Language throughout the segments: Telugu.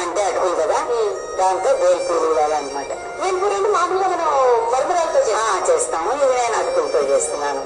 అంటే అటుకులు కదా దాంతో బేల్పూరి ఇవ్వాలన్నమాట వేల్పూరి అంటే మామూలుగా మనం మరమరాలతో ఆ, చేస్తాము ఇది నేను అటుకులతో చేస్తున్నాను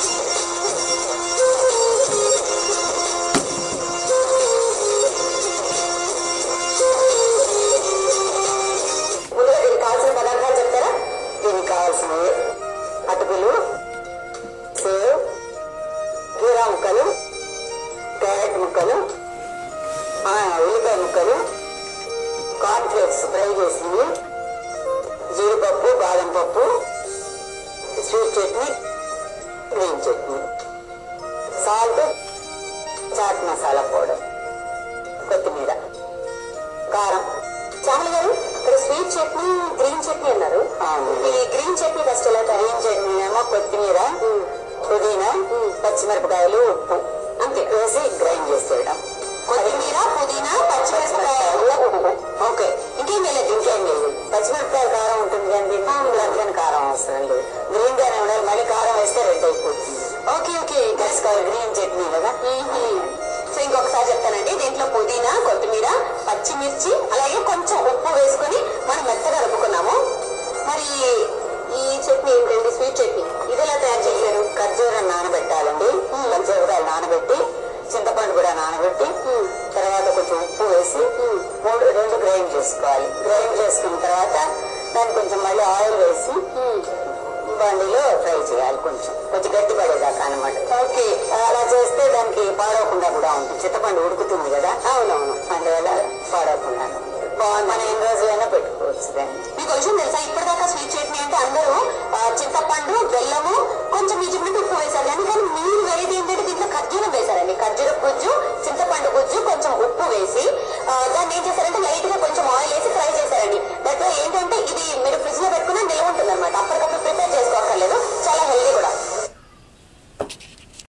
ముందుగా దీనికి కావాల్సిన పదార్థాలు చెప్తారా దీనికి కావాల్సినవి అటుకులు సేవ్ కీరా ముక్కలు క్యారెట్ ముక్కలు ఆ, ఉల్లిపాయ ముక్కలు కార్న్ ఫ్లేక్స్ ఫ్రై చేసినవి జీడిపప్పు బాదం పప్పు sweet chutney green chutney salt chaat masala powder కొత్తిమీర కారం శ్యామల గారు ఇక్కడ స్వీట్ చట్నీ గ్రీన్ చట్నీ అన్నారు అవును. ఈ గ్రీన్ చట్నీ ఫస్ట్ ఎలా తయారు గ్రీన్ చట్నీ ఏమో కొత్తిమీర పుదీనా పచ్చిమిరపకాయలు ఉప్పు అంతే వేసి గ్రైండ్ చేసేయడం కొత్తిమీర పుదీనా పచ్చిమిరపకాయలు ఉప్పు ఓకే ఇంకేం వేయలేదు ఇంకేం లేదు పచ్చిమిరపకాయ కారం ఉంటుంది కానీ అందుకని కారం అవసరం లేదు గ్రీన్ గానే ఉండాలి మళ్ళీ కారం వేస్తే రెడ్ అయిపోతుంది ఓకే ఓకే వేసుకోవాలి గ్రీన్ చట్నీ కదా సో ఇంకొకసారి చెప్తానండి దీంట్లో పుదీనా కొత్తిమీర పచ్చిమిర్చి అలాగే కొంచెం ఉప్పు వేసుకొని మనం మెత్తగా రుబ్బుకున్నాము మరి ఈ చట్నీ ఏంటండి స్వీట్ చట్నీ ఇది ఎలా తయారు చేశారు ఖర్జూరం నానబెట్టాలండి ఖర్జూరకాయలు నానబెట్టి చింతపండు కూడా నానబెట్టి తర్వాత కొంచెం ఉప్పు వేసి మూడు రెండు గ్రైండ్ చేసుకోవాలి గ్రైండ్ చేసుకున్న తర్వాత దాన్ని కొంచెం మళ్ళీ ఆయిల్ వేసి బండిలో ఫ్రై చేయాలి కొంచెం కొంచెం గట్టి పడేదాకా అనమాట ఓకే అలా చేస్తే దానికి పాడవకుండా కూడా ఉంటుంది చింతపండు ఉడుకుతుంది కదా అవునవును అందువల్ల పాడవకుండా బాగుంది మనం ఎన్ని రోజులైనా పెట్టుకోవచ్చు దాన్ని మీకు విషయం తెలుసా ఇప్పటిదాకా స్వీట్ చట్నీ అంటే అందరూ ఆ, చింతపండు బెల్లము